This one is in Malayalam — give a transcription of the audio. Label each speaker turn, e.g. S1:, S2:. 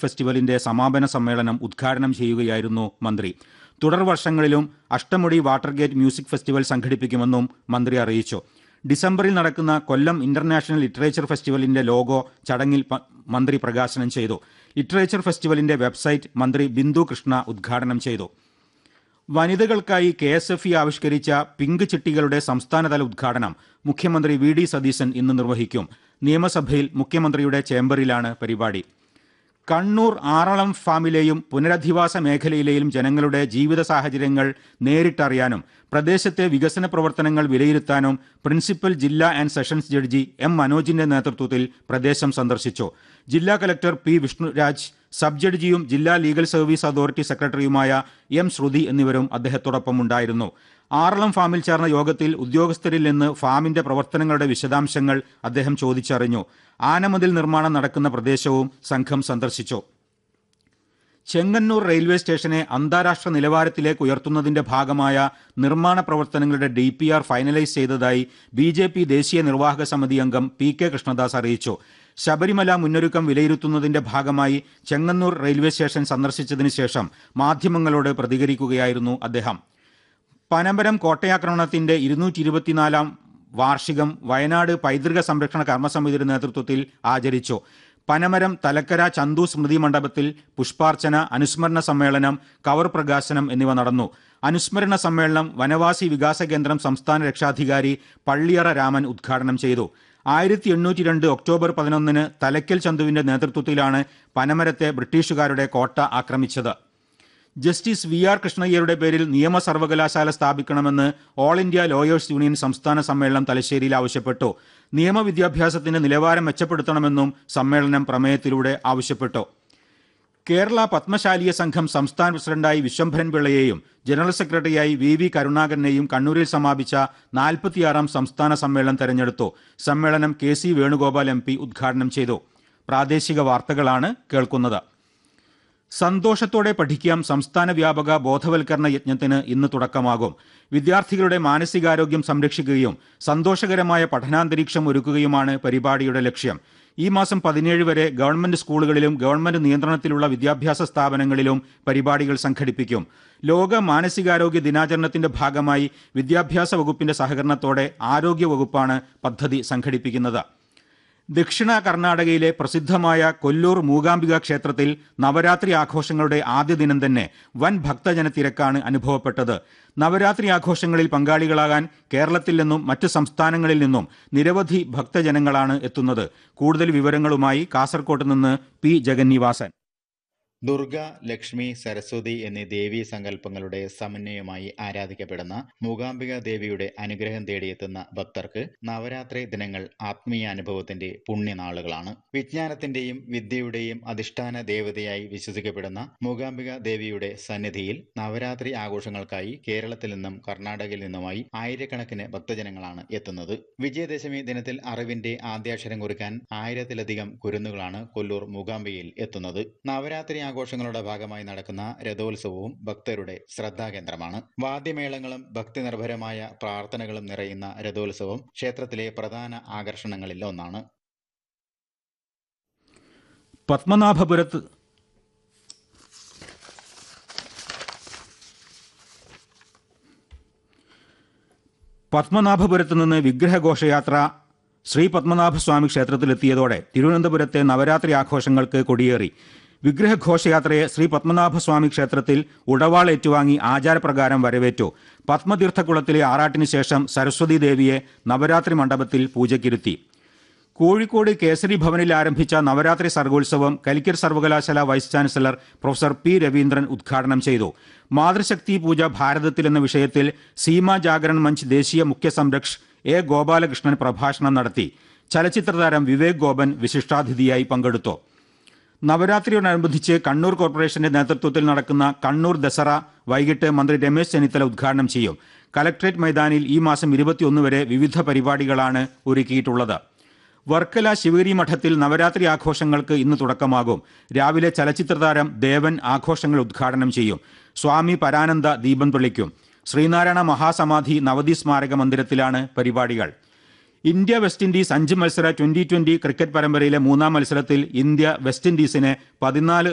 S1: ഫെസ്റ്റിവലിന്റെ സമാപന സമ്മേളനം ഉദ്ഘാടനം ചെയ്യുകയായിരുന്നു മന്ത്രി തുടർ വർഷങ്ങളിലും അഷ്ടമുടി വാട്ടർഗേറ്റ് മ്യൂസിക് ഫെസ്റ്റിവൽ സംഘടിപ്പിക്കുമെന്നും മന്ത്രി അറിയിച്ചു ഡിസംബറിൽ നടക്കുന്ന കൊല്ലം ഇന്റർനാഷണൽ ലിറ്ററേച്ചർ ഫെസ്റ്റിവലിന്റെ ലോഗോ ചടങ്ങിൽ പ- മന്ത്രി പ്രകാശനം ചെയ്തു ലിറ്ററേച്ചർ ഫെസ്റ്റിവലിന്റെ വെബ്സൈറ്റ് മന്ത്രി ബിന്ദു കൃഷ്ണ ഉദ്ഘാടനം ചെയ്തു വനിതകൾക്കായി കെ എസ് എഫ് ഇ ആവിഷ്കരിച്ച പിങ്ക് ചിട്ടികളുടെ സംസ്ഥാനതല ഉദ്ഘാടനം മുഖ്യമന്ത്രി വി ഡി സതീശൻ ഇന്ന് നിർവഹിക്കും നിയമസഭയിൽ മുഖ്യമന്ത്രിയുടെ ചേംബറിലാണ് പരിപാടി കണ്ണൂർ ആറളം ഫാമിലെയും പുനരധിവാസ മേഖലയിലെയും ജനങ്ങളുടെ ജീവിത സാഹചര്യങ്ങൾ നേരിട്ടറിയാനും പ്രദേശത്തെ വികസന പ്രവർത്തനങ്ങൾ വിലയിരുത്താനും പ്രിൻസിപ്പൽ ജില്ലാ ആൻഡ് സെഷൻസ് ജഡ്ജി എം മനോജിന്റെ നേതൃത്വത്തിൽ പ്രദേശം സന്ദർശിച്ചു ജില്ലാ കലക്ടർ പി വിഷ്ണുരാജ് സബ് ജഡ്ജിയും ജില്ലാ ലീഗൽ സർവീസ് അതോറിറ്റി സെക്രട്ടറിയുമായ എം ശ്രുതി എന്നിവരും അദ്ദേഹത്തോടൊപ്പം ഉണ്ടായിരുന്നു ആറളം ഫാമിൽ ചേർന്ന യോഗത്തിൽ ഉദ്യോഗസ്ഥരിൽ നിന്ന് ഫാമിന്റെ പ്രവർത്തനങ്ങളുടെ വിശദാംശങ്ങൾ അദ്ദേഹം ചോദിച്ചറിഞ്ഞു ആനമതിൽ നിർമ്മാണം നടക്കുന്ന പ്രദേശവും സംഘം സന്ദർശിച്ചു ചെങ്ങന്നൂർ റെയിൽവേ സ്റ്റേഷനെ അന്താരാഷ്ട്ര നിലവാരത്തിലേക്ക് ഉയർത്തുന്നതിന്റെ ഭാഗമായ നിർമ്മാണ പ്രവർത്തനങ്ങളുടെ ഡി പി ആർ ഫൈനലൈസ് ചെയ്തതായി ബി ജെ പി ദേശീയ നിർവാഹക സമിതി അംഗം പി കെ കൃഷ്ണദാസ് അറിയിച്ചു ശബരിമല മുന്നൊരുക്കം വിലയിരുത്തുന്നതിന്റെ ഭാഗമായി ചെങ്ങന്നൂർ റെയിൽവേ സ്റ്റേഷൻ സന്ദർശിച്ചതിന് ശേഷം മാധ്യമങ്ങളോട് പ്രതികരിക്കുകയായിരുന്നു അദ്ദേഹം പനമരം കോട്ടയാക്രമണത്തിന്റെ ഇരുന്നൂറ്റി ഇരുപത്തിനാലാം വാർഷികം വയനാട് പൈതൃക സംരക്ഷണ കർമ്മസമിതിയുടെ നേതൃത്വത്തിൽ ആചരിച്ചു പനമരം തലക്കര ചന്തു സ്മൃതി മണ്ഡപത്തിൽ പുഷ്പാർച്ചന അനുസ്മരണ സമ്മേളനം കവർ പ്രകാശനം എന്നിവ നടന്നു അനുസ്മരണ സമ്മേളനം വനവാസി വികാസ കേന്ദ്രം സംസ്ഥാന രക്ഷാധികാരി പള്ളിയറ രാമൻ ഉദ്ഘാടനം ചെയ്തു ആയിരത്തി എണ്ണൂറ്റി രണ്ട് ഒക്ടോബർ പതിനൊന്നിന് തലക്കൽ ചന്തുവിന്റെ നേതൃത്വത്തിലാണ് പനമരത്തെ ബ്രിട്ടീഷുകാരുടെ കോട്ട ആക്രമിച്ചത് ജസ്റ്റിസ് വി ആർ കൃഷ്ണയ്യരുടെ പേരിൽ നിയമ സർവകലാശാല സ്ഥാപിക്കണമെന്ന് ഓൾ ഇന്ത്യ ലോയേഴ്സ് യൂണിയൻ സംസ്ഥാന സമ്മേളനം തലശ്ശേരിയിൽ ആവശ്യപ്പെട്ടു നിയമവിദ്യാഭ്യാസത്തിന്റെ നിലവാരം മെച്ചപ്പെടുത്തണമെന്നും സമ്മേളനം പ്രമേയത്തിലൂടെ ആവശ്യപ്പെട്ടു കേരള പത്മശാലിയ സംഘം സംസ്ഥാന പ്രസിഡന്റായി വിശ്വംഭരൻ പിള്ളയെയും ജനറൽ സെക്രട്ടറിയായി വി വി കരുണാകരനെയും കണ്ണൂരിൽ സമാപിച്ച നാൽപ്പത്തിയാറാം സംസ്ഥാന സമ്മേളനം തെരഞ്ഞെടുത്തു സമ്മേളനം K C Venugopal M P ഉദ്ഘാടനം ചെയ്തു പ്രാദേശിക വാർത്തകളാണ് കേൾക്കുന്നത് സന്തോഷത്തോടെ പഠിക്കാം സംസ്ഥാന വ്യാപക ബോധവൽക്കരണ യജ്ഞത്തിന് ഇന്ന് തുടക്കമാകും വിദ്യാർത്ഥികളുടെ മാനസികാരോഗ്യം സംരക്ഷിക്കുകയും സന്തോഷകരമായ പഠനാന്തരീക്ഷം ഒരുക്കുകയുമാണ് പരിപാടിയുടെ ലക്ഷ്യം ഈ മാസം പതിനേഴ് വരെ ഗവൺമെന്റ് സ്കൂളുകളിലും ഗവൺമെന്റ് നിയന്ത്രണത്തിലുള്ള വിദ്യാഭ്യാസ സ്ഥാപനങ്ങളിലും പരിപാടികൾ സംഘടിപ്പിക്കും ലോക മാനസികാരോഗ്യ ദിനാചരണത്തിന്റെ ഭാഗമായി വിദ്യാഭ്യാസ വകുപ്പിന്റെ സഹകരണത്തോടെ ആരോഗ്യ വകുപ്പാണ് പദ്ധതി സംഘടിപ്പിക്കുന്നത് ദക്ഷിണ കർണാടകയിലെ പ്രസിദ്ധമായ കൊല്ലൂർ മൂകാംബിക ക്ഷേത്രത്തിൽ നവരാത്രി ആഘോഷങ്ങളുടെ ആദ്യ ദിനം തന്നെ വൻ ഭക്തജന തിരക്കാണ് അനുഭവപ്പെട്ടത് നവരാത്രി ആഘോഷങ്ങളിൽ പങ്കാളികളാകാൻ കേരളത്തിൽ നിന്നും മറ്റ് സംസ്ഥാനങ്ങളിൽ നിന്നും നിരവധി ഭക്തജനങ്ങളാണ് എത്തുന്നത് കൂടുതൽ വിവരങ്ങളുമായി കാസർകോട്ട് നിന്ന് പി ജഗന്നിവാസൻ
S2: ദുർഗ ലക്ഷ്മി സരസ്വതി എന്നീ ദേവീ സങ്കല്പങ്ങളുടെ സമന്വയമായി ആരാധിക്കപ്പെടുന്ന മൂകാംബിക ദേവിയുടെ അനുഗ്രഹം തേടിയെത്തുന്ന ഭക്തർക്ക് നവരാത്രി ദിനങ്ങൾ ആത്മീയ അനുഭവത്തിന്റെ പുണ്യനാളുകളാണ് വിജ്ഞാനത്തിന്റെയും വിദ്യയുടെയും അധിഷ്ഠാന ദേവതയായി വിശ്വസിക്കപ്പെടുന്ന മൂകാംബിക ദേവിയുടെ സന്നിധിയിൽ നവരാത്രി ആഘോഷങ്ങൾക്കായി കേരളത്തിൽ നിന്നും കർണാടകയിൽ നിന്നുമായി ആയിരക്കണക്കിന് ഭക്തജനങ്ങളാണ് എത്തുന്നത് വിജയദശമി ദിനത്തിൽ അറിവിന്റെ ആദ്യാക്ഷരം കുറിക്കാൻ ആയിരത്തിലധികം കുരുന്നുകളാണ് കൊല്ലൂർ മൂകാംബികയിൽ എത്തുന്നത് നവരാത്രി ആഘോഷങ്ങളുടെ ഭാഗമായി നടക്കുന്ന രഥോത്സവവും ഭക്തരുടെ ശ്രദ്ധാകേന്ദ്രമാണ് വാദ്യമേളങ്ങളും ഭക്തിനിർഭരമായ പ്രാർത്ഥനകളും നിറയുന്ന രഥോത്സവം ക്ഷേത്രത്തിലെ പ്രധാന ആകർഷണങ്ങളിൽ ഒന്നാണ്
S1: പത്മനാഭപുരത്ത് പത്മനാഭപുരത്ത് നിന്ന് വിഗ്രഹഘോഷയാത്ര ശ്രീ പത്മനാഭസ്വാമി ക്ഷേത്രത്തിലെത്തിയതോടെ തിരുവനന്തപുരത്തെ നവരാത്രി ആഘോഷങ്ങൾക്ക് കൊടിയേറി വിഗ്രഹഘോഷയാത്രയെ ശ്രീ പത്മനാഭസ്വാമി ക്ഷേത്രത്തിൽ ഉടവാൾ ഏറ്റുവാങ്ങി ആചാരപ്രകാരം വരവേറ്റു പത്മതീർത്ഥക്കുളത്തിലെ ആറാട്ടിന് ശേഷം സരസ്വതി ദേവിയെ നവരാത്രി മണ്ഡപത്തിൽ പൂജയ്ക്കിരുത്തി കോഴിക്കോട് കേസരി ഭവനിൽ ആരംഭിച്ച നവരാത്രി സർഗോത്സവം കലിക്കറ്റ് സർവകലാശാല vice chancellor professor P Raveendran ഉദ്ഘാടനം ചെയ്തു മാതൃശക്തി പൂജ ഭാരതത്തിൽ എന്ന വിഷയത്തിൽ സീമ ജാഗരൺ മഞ്ച് ദേശീയ മുഖ്യ സംരക്ഷ് എ ഗോപാലകൃഷ്ണൻ പ്രഭാഷണം നടത്തി ചലച്ചിത്രതാരം വിവേക് ഗോപൻ വിശിഷ്ടാതിഥിയായി പങ്കെടുത്തു നവരാത്രിയോടനുബന്ധിച്ച് കണ്ണൂർ കോർപ്പറേഷന്റെ നേതൃത്വത്തിൽ നടക്കുന്ന കണ്ണൂർ ദസറ വൈകിട്ട് മന്ത്രി രമേശ് ചെന്നിത്തല ഉദ്ഘാടനം ചെയ്യും കലക്ട്രേറ്റ് മൈതാനിൽ ഈ മാസം ഇരുപത്തിയൊന്ന് വരെ വിവിധ പരിപാടികളാണ് ഒരുക്കിയിട്ടുള്ളത് വർക്കല ശിവഗിരി മഠത്തിൽ നവരാത്രി ആഘോഷങ്ങൾക്ക് ഇന്ന് തുടക്കമാകും രാവിലെ ചലച്ചിത്രതാരം ദേവൻ ആഘോഷങ്ങൾ ഉദ്ഘാടനം ചെയ്യും സ്വാമി പരാനന്ദ ദീപം തെളിക്കും ശ്രീനാരായണ മഹാസമാധി നവതി സ്മാരക മന്ദിരത്തിലാണ് പരിപാടികൾ ഇന്ത്യ വെസ്റ്റ് ഇൻഡീസ് അഞ്ച് മത്സര ട്വന്റി ട്വന്റി ക്രിക്കറ്റ് പരമ്പരയിലെ മൂന്നാം മത്സരത്തിൽ ഇന്ത്യ വെസ്റ്റ് ഇൻഡീസിനെ പതിനാല്